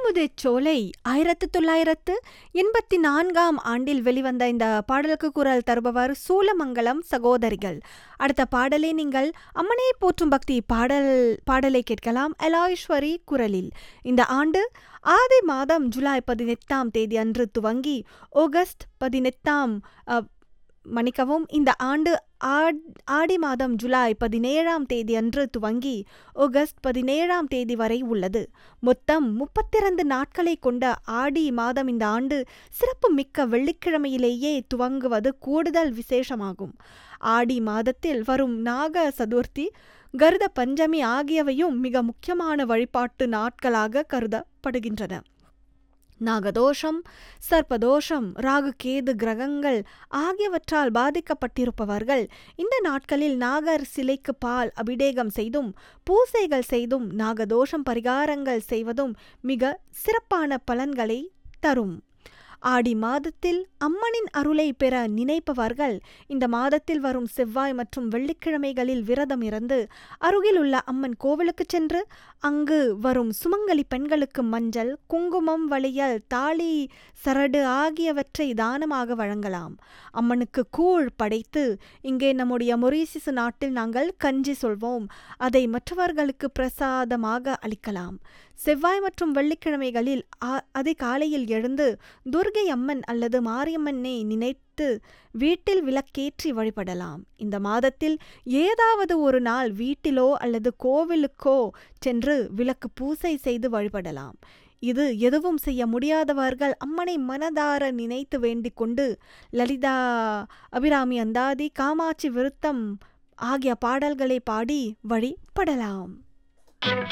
பட்டாம்புதைச் சோலை ஆயிரத்து தொள்ளாயிரத்து எண்பத்தி நான்காம் ஆண்டில் வெளிவந்த இந்த பாடலுக்கு குரல் தருபவர் சூலமங்கலம் சகோதரிகள் அடுத்த பாடலை நீங்கள் அம்மனை போற்றும் பக்தி பாடல் பாடலை கேட்கலாம் எலாய்ஸ்வரி குரலில் இந்த ஆண்டு ஆதி மாதம் ஜூலை பதினெட்டாம் தேதி அன்று துவங்கி ஆகஸ்ட் பதினெட்டாம் அ, மன்னிக்கவும் இந்த ஆண்டு ஆட்- ஆடி மாதம் ஜூலை பதினேழாம் தேதி அன்று துவங்கி ஆகஸ்ட் பதினேழாம் தேதி வரை உள்ளது மொத்தம் முப்பத்திரண்டு நாட்களை கொண்ட ஆடி மாதம் இந்த ஆண்டு சிறப்பு மிக்க வெள்ளிக்கிழமையிலேயே துவங்குவது கூடுதல் விசேஷமாகும் ஆடி மாதத்தில் வரும் நாக சதுர்த்தி கருட பஞ்சமி ஆகியவையும் மிக முக்கியமான வழிபாட்டு நாட்களாக கருதப்படுகின்றன நாகதோஷம் சர்ப்பதோஷம் ராகு கேது கிரகங்கள் ஆகியவற்றால் பாதிக்கப்பட்டிருப்பவர்கள் இந்த நாட்களில் நாகர் சிலைக்கு பால் அபிடேகம் செய்தும் பூசைகள் செய்தும் நாகதோஷம் பரிகாரங்கள் செய்வதும் மிக சிறப்பான பலன்களை தரும் ஆடி மாதத்தில் அம்மனின் அருளை பெற நினைப்பவர்கள் இந்த மாதத்தில் வரும் செவ்வாய் மற்றும் வெள்ளிக்கிழமைகளில் விரதம் இருந்து அருகிலுள்ள அம்மன் கோவிலுக்கு சென்று அங்கு வரும் சுமங்கலி பெண்களுக்கு மஞ்சள் குங்குமம் வளையல் தாலி சரடு ஆகியவற்றை தானமாக வழங்கலாம் அம்மனுக்கு கூழ் படைத்து இங்கே நம்முடைய மொரீசிசு நாட்டில் நாங்கள் கஞ்சி சொல்வோம் அதை மற்றவர்களுக்கு பிரசாதமாக அளிக்கலாம் செவ்வாய் மற்றும் வெள்ளிக்கிழமைகளில் ஆ- அதிகாலையில் எழுந்து துர்கை அம்மன் அல்லது மாரியம்மனை நினைத்து வீட்டில் விளக்கேற்றி வழிபடலாம் இந்த மாதத்தில் ஏதாவது ஒரு நாள் வீட்டிலோ அல்லது கோவிலுக்கோ சென்று விளக்கு பூசை செய்து வழிபடலாம் இது எதுவும் செய்ய முடியாதவர்கள் அம்மனை மனதார நினைத்து வேண்டிக் கொண்டு லலிதா அபிராமி அந்தாதி காமாட்சி விருத்தம் ஆகிய பாடல்களை பாடி வழிபடலாம்